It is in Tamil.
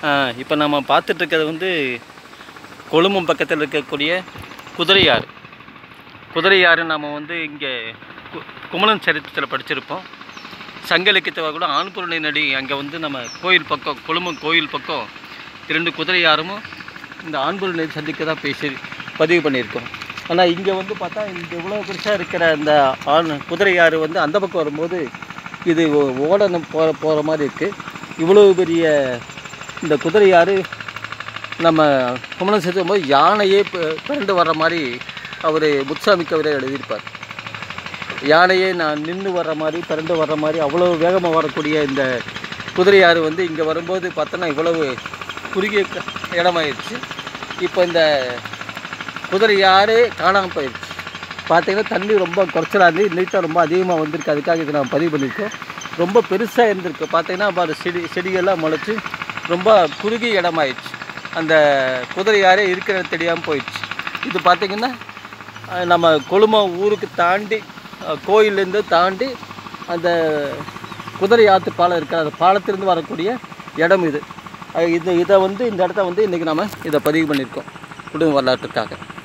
இப்போ நம்ம பார்த்துட்டு இருக்கிறது வந்து கொழும்பம் பக்கத்தில் இருக்கக்கூடிய குதிரையாறு குதிரையாறு நம்ம வந்து இங்கே கு- குமரன் சரித்திரத்தில் படிச்சிருப்போம் சங்க இலக்கியத்தில் கூட ஆண்பொருளை நடி அங்கே வந்து நம்ம கோயில் பக்கம் கொழும்பம் கோயில் பக்கம் இரண்டு குதிரையாரும் இந்த ஆண்பொருள் நடி சந்திக்க தான் பேசி பதிவு பண்ணியிருக்கோம் ஆனால் இங்கே வந்து பார்த்தா இந்த இவ்வளோ பெருசாக இருக்கிற இந்த ஆண் குதிரையாறு வந்து அந்த பக்கம் வரும்போது இது ஓ- ஓடணும் போகிற போகிற மாதிரி இருக்குது இவ்வளோ பெரிய இந்த குதிரையாறு நம்ம குமரன் சேர்த்தும் போது யானையே ப- பிறண்டு வர்ற மாதிரி அவர் முத்துசாமி கவிதை எழுதியிருப்பார் யானையே நான் நின்று வர்ற மாதிரி பிறண்டு வர்ற மாதிரி அவ்வளோ வேகமாக வரக்கூடிய இந்த குதிரையாறு வந்து இங்கே வரும்போது பார்த்தோன்னா இவ்வளவு குறுகிய க- இடமாயிருச்சு இப்போ இந்த குதிரையாறு காணாமல் போயிடுச்சு பார்த்தீங்கன்னா தண்ணி ரொம்ப குறைச்சலாக இருந்து இன்னைக்கு தான் ரொம்ப அதிகமாக வந்திருக்கு அதுக்காக இதை நான் பதிவு பண்ணியிருக்கோம் ரொம்ப பெருசாக இருந்திருக்கு பார்த்தீங்கன்னா பாரு செடி செடிகள்லாம் முளைச்சி ரொம்ப குறுகிய இடமாயிடுச்சு அந்த குதிரையாரே இருக்கிற தெரியாமல் போயிடுச்சு இது பார்த்தீங்கன்னா அஹ், நம்ம கொழுமம் ஊருக்கு தாண்டி அஹ், கோயிலேருந்து தாண்டி அந்த குதிரை ஆற்று பாலம் இருக்கிற அந்த பாலத்திலிருந்து வரக்கூடிய இடம் இது அஹ், இது இதை வந்து இந்த இடத்த வந்து இன்றைக்கி நம்ம இதை பதிவு பண்ணியிருக்கோம் குடும்ப வரலாற்றுக்காக